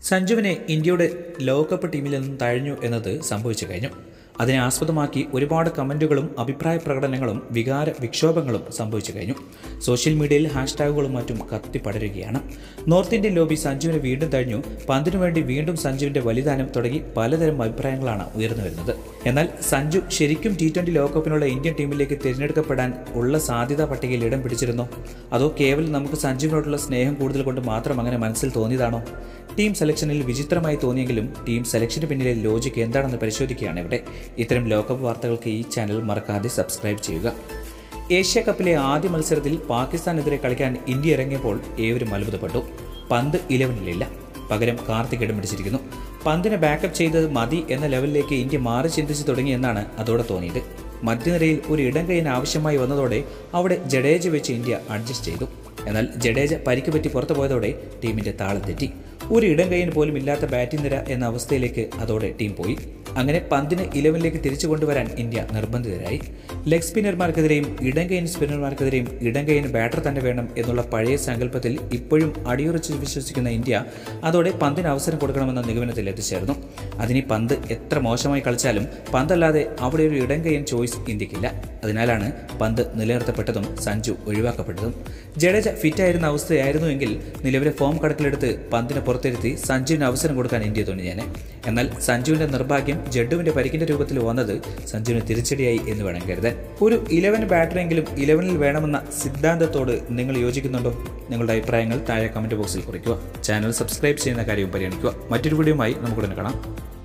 സഞ്ജുവിനെ ഇന്ത്യയുടെ ലോകകപ്പ് ടീമിൽ നിന്നും തഴഞ്ഞു എന്നത് സംഭവിച്ചു കഴിഞ്ഞു അതിനെ ആസ്പദമാക്കി ഒരുപാട് കമൻറ്റുകളും അഭിപ്രായ പ്രകടനങ്ങളും വികാര വിക്ഷോഭങ്ങളും സംഭവിച്ചു കഴിഞ്ഞു സോഷ്യൽ മീഡിയയിൽ ഹാഷ്ടാഗുകളും മറ്റും കത്തിപ്പടരുകയാണ് നോർത്ത് ഇന്ത്യൻ ലോബി സഞ്ജുവിനെ വീണ്ടും തഴഞ്ഞു പന്തിനു വേണ്ടി വീണ്ടും സഞ്ജുവിന്റെ വലിദാനം തുടങ്ങി പലതരം അഭിപ്രായങ്ങളാണ് ഉയർന്നു വരുന്നത് എന്നാൽ സഞ്ജു ശരിക്കും ടി ട്വന്റി ലോകകപ്പിനുള്ള ഇന്ത്യൻ ടീമിലേക്ക് തിരഞ്ഞെടുക്കപ്പെടാൻ ഉള്ള സാധ്യതാ പട്ടികയിൽ ഇടം പിടിച്ചിരുന്നോ അതോ കേവലം നമുക്ക് സഞ്ജുവിനോടുള്ള സ്നേഹം കൂടുതൽ കൊണ്ട് മാത്രം അങ്ങനെ മനസ്സിൽ തോന്നിയതാണോ ടീം സെലക്ഷനിൽ വിചിത്രമായി തോന്നിയെങ്കിലും ടീം സെലക്ഷന് പിന്നിലെ ലോജിക്ക് എന്താണെന്ന് പരിശോധിക്കുകയാണ് ഇവിടെ ഇത്തരം ലോകകപ്പ് വാർത്തകൾക്ക് ഈ ചാനൽ മറക്കാതെ സബ്സ്ക്രൈബ് ചെയ്യുക ഏഷ്യ കപ്പിലെ ആദ്യ മത്സരത്തിൽ പാകിസ്ഥാനെതിരെ കളിക്കാൻ ഇന്ത്യ ഇറങ്ങിയപ്പോൾ ഏവരും അത്ഭുതപ്പെട്ടു പന്ത് ഇലവനിലില്ല പകരം കാർത്തിക് ഇടം പിടിച്ചിരിക്കുന്നു പന്തിനെ ബാക്കപ്പ് ചെയ്തത് മതി എന്ന ലെവലിലേക്ക് ഇന്ത്യ മാറി ചിന്തിച്ചു തുടങ്ങിയെന്നാണ് അതോടെ തോന്നിയത് മധ്യനിരയിൽ ഒരു ഇടം കൈയിന് ആവശ്യമായി വന്നതോടെ അവിടെ ജഡേജ വെച്ച് ഇന്ത്യ അഡ്ജസ്റ്റ് ചെയ്തു എന്നാൽ ജഡേജ പരിക്ക് പറ്റി പുറത്തു പോയതോടെ ടീമിന്റെ താളം തെറ്റി ഒരു ഇടം കൈയിന് പോലും ഇല്ലാത്ത ബാറ്റിംഗ് നിര എന്ന അവസ്ഥയിലേക്ക് അതോടെ ടീം പോയി അങ്ങനെ പന്തിന് ഇലവനിലേക്ക് തിരിച്ചു കൊണ്ടുവരാൻ ഇന്ത്യ നിർബന്ധിതരായി ലെഗ് സ്പിന്നർമാർക്കെതിരെയും ഇടം കൈയിൻ സ്പിന്നർമാർക്കെതിരെയും ഇടം കൈയിന് ബാറ്റർ തന്നെ വേണം എന്നുള്ള പഴയ സങ്കല്പത്തിൽ ഇപ്പോഴും അടിയുറച്ച് വിശ്വസിക്കുന്ന ഇന്ത്യ അതോടെ പന്തിന് അവസരം കൊടുക്കണമെന്ന നിഗമനത്തിൽ എത്തിച്ചേർന്നു അതിന് ഈ പന്ത് എത്ര മോശമായി കളിച്ചാലും പന്തല്ലാതെ അവിടെ ഒരു ഇടം കൈയൻ ചോയ്സ് ഇന്ത്യക്കില്ല അതിനാലാണ് പന്ത് നിലനിർത്തപ്പെട്ടതും സഞ്ജു ഒഴിവാക്കപ്പെട്ടതും ജഡേജ ഫിറ്റായിരുന്ന അവസ്ഥയായിരുന്നുവെങ്കിൽ നിലവിലെ ഫോം കണക്കിലെടുത്ത് പന്തിനെ പുറത്തിരുത്തി സഞ്ജുവിന് അവസരം കൊടുക്കാൻ ഇന്ത്യ തുണിഞ്ഞേനെ എന്നാൽ സഞ്ജുവിന്റെ നിർഭാഗ്യം ജഡുവിന്റെ പരിക്കിന്റെ രൂപത്തിൽ വന്നത് സഞ്ജുവിന് തിരിച്ചടിയായി എന്ന് വേണം കരുതാൻ ഒരു ഇലവൻ ബാറ്ററെങ്കിലും ഇലവനിൽ വേണമെന്ന സിദ്ധാന്തത്തോട് നിങ്ങൾ യോജിക്കുന്നുണ്ടോ നിങ്ങളുടെ അഭിപ്രായങ്ങൾ താഴെ കമന്റ് ബോക്സിൽ കുറിക്കുക ചാനൽ സബ്സ്ക്രൈബ് ചെയ്യുന്ന കാര്യവും പരിഗണിക്കുക മറ്റൊരു വീഡിയോയുമായി നമുക്ക് ഉടനെ കാണാം